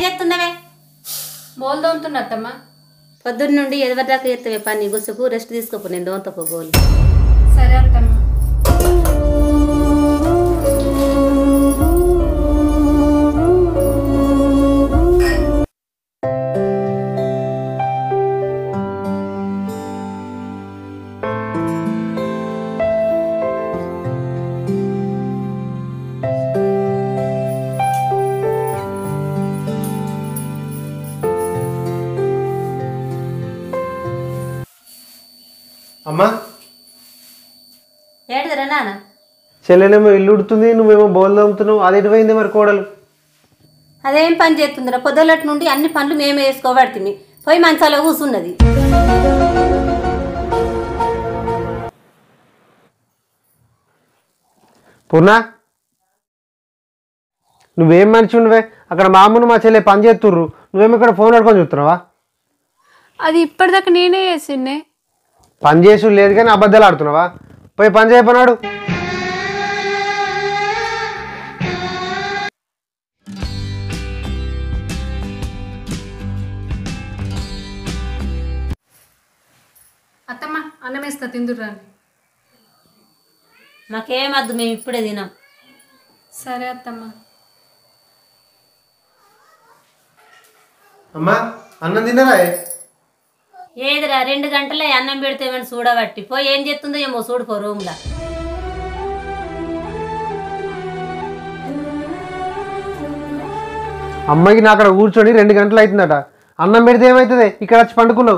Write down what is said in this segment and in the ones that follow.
చేస్తున్నావే బోల్ తోముతున్నా అత్తమ్మ పొద్దున్న నుండి ఎదవరి దాకా ఎత్తవే పని గుసుపు రెస్ట్ తీసుకోపు నేను దోంతపో గోలు సరే అత్తమ్మ అమ్మా ఏడుదరా నాన్న చెల్లెనేమో ఇల్లు ఉడుతుంది నువ్వేమో బౌల్ తోముతున్నావు అది ఎటుపోయింది మరి కోడలు అదేం పని చేస్తుందిరా పొద్దులటి నుండి అన్ని పనులు మేమే వేసుకోబడుతుంది పోయి మంచాలో కూసున్నది పూర్ణ నువ్వేం మనిషి ఉండవే అక్కడ మామూలు మా చెల్లె పని చేస్తుర్రు నువ్వేమో ఇక్కడ ఫోన్ పట్టుకొని చూస్తున్నావా అది ఇప్పటిదాకా నేనే చేసిండే పని చేసి లేదు కానీ అబద్ధాలు ఆడుతున్నావా పోయి పని చేయపన్నాడు అత్తమ్మ అన్నం వేస్తా తిందురాని మాకేమద్దు మేము ఇప్పుడే తినాం సరే అత్తమ్మ అమ్మా అన్నం తిన్నారా ఏదిరా రెండు గంటలే అన్నం పెడితే ఏమైనా చూడబట్టి పోయి ఏం చేస్తుందో ఏమో చూడుకో రూమ్లో అమ్మాయికి నా అక్కడ కూర్చొని రెండు గంటలు అవుతుందట అన్నం పెడితే ఏమవుతుంది ఇక్కడ వచ్చి పండుకున్నావు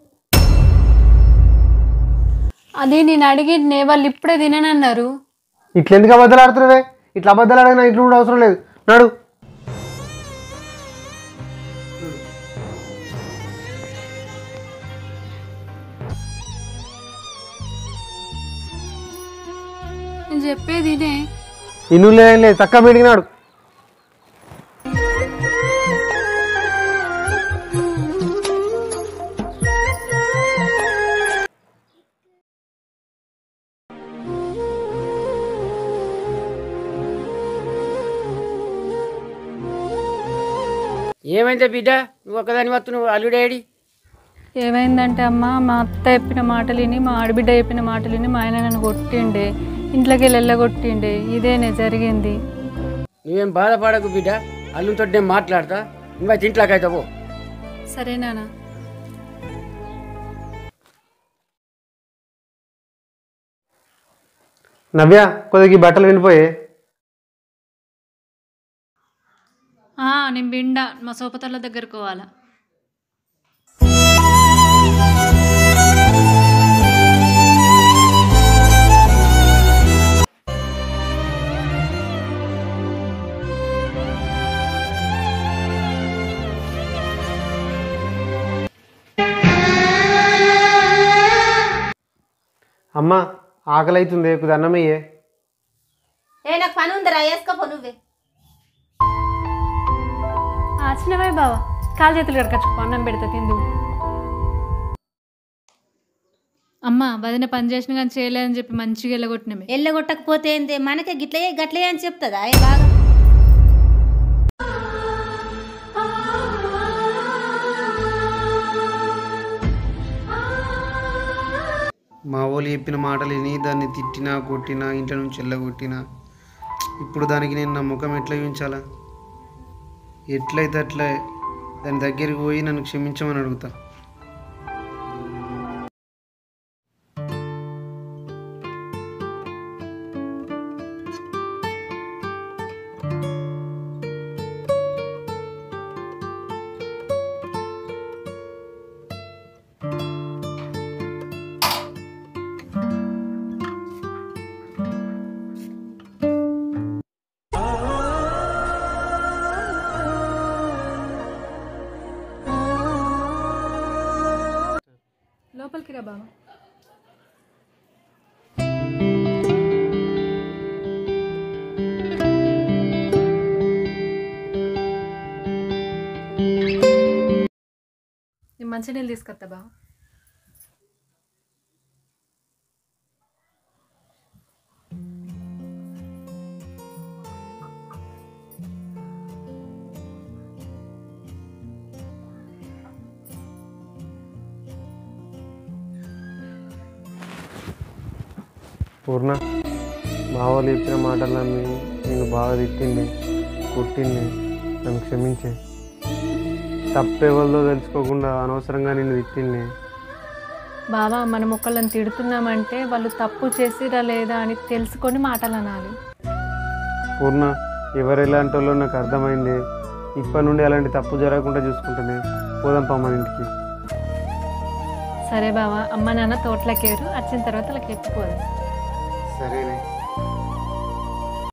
అది నేను అడిగినే వాళ్ళు ఇప్పుడే తిననన్నారు ఇట్లా ఎందుకు అబద్ధాలు ఆడుతున్నావే ఇట్లా అబద్ధాలు ఆడినా ఇంట్లో కూడా అవసరం లేదు నాడు నేను చెప్పేది ఇదే ఇల్లు లేదు లేదు చక్కగా పెడిగినాడు ఏమైందే బిడ్డ నువ్వు ఒక్కదాని వత్తు నువ్వు అల్లుడేడి ఏమైందంటే అమ్మ మా అత్త చెప్పిన మాటలు విని మా ఆడబిడ్డ చెప్పిన మాటలు విని మా ఆయన నన్ను కొట్టిండే ఇంట్లోకి వెళ్ళి వెళ్ళగొట్టిండే ఇదేనే జరిగింది నువ్వేం బాధపడకు బిడ్డ అల్లుతో నేను మాట్లాడతా నువ్వైతే ఇంట్లోకి అవుతావు సరే నాన్న నవ్య కొద్దిగా ఈ బట్టలు వినిపోయే ఆ, నేను బిండ మా సోపతల దగ్గరకు పోవాలా అమ్మ ఆకలి అవుతుంది కొద్దిగా అన్నమయ్యే ఏ నాకు పని ఉందిరా వేసుకోపో నువ్వే చిన్నవే బావా కాలు చేతులు కడకచ్చుకో అన్నం పెడతా తిందు అమ్మ వదిన పని చేసిన కానీ చేయలేదని చెప్పి మంచిగా వెళ్ళగొట్టినమే ఎల్లగొట్టకపోతే ఏంది మనకే గిట్లయే గట్లయే అని చెప్తుందా ఏ బాగా మా వాళ్ళు చెప్పిన మాటలు విని దాన్ని తిట్టినా కొట్టినా ఇంట్లో నుంచి వెళ్ళగొట్టినా ఇప్పుడు దానికి నేను నా ముఖం ఎట్లా చూపించాలా ఎట్లయితే అట్లా దాని దగ్గరికి పోయి నన్ను క్షమించమని అడుగుతా లోపలికి రా బావ నేను మంచినీళ్ళు తీసుకొస్తా బావ పూర్ణ మా వాళ్ళు చెప్పిన మాటలు నమ్మి నేను బాగా తిట్టింది కొట్టింది నన్ను క్షమించే తప్పెవరిదో తెలుసుకోకుండా అనవసరంగా నిన్ను తిట్టింది బావా మనం ఒకళ్ళని తిడుతున్నామంటే వాళ్ళు తప్పు చేసిరా లేదా అని తెలుసుకొని మాటలు అనాలి పూర్ణ ఎవరు ఎలాంటి వాళ్ళో నాకు అర్థమైంది ఇప్పటి నుండి అలాంటి తప్పు జరగకుండా చూసుకుంటుంది పోదాం పమ్మని ఇంటికి సరే బావా అమ్మ నాన్న తోటలోకేరు వచ్చిన తర్వాత వాళ్ళకి చెప్పిపోదు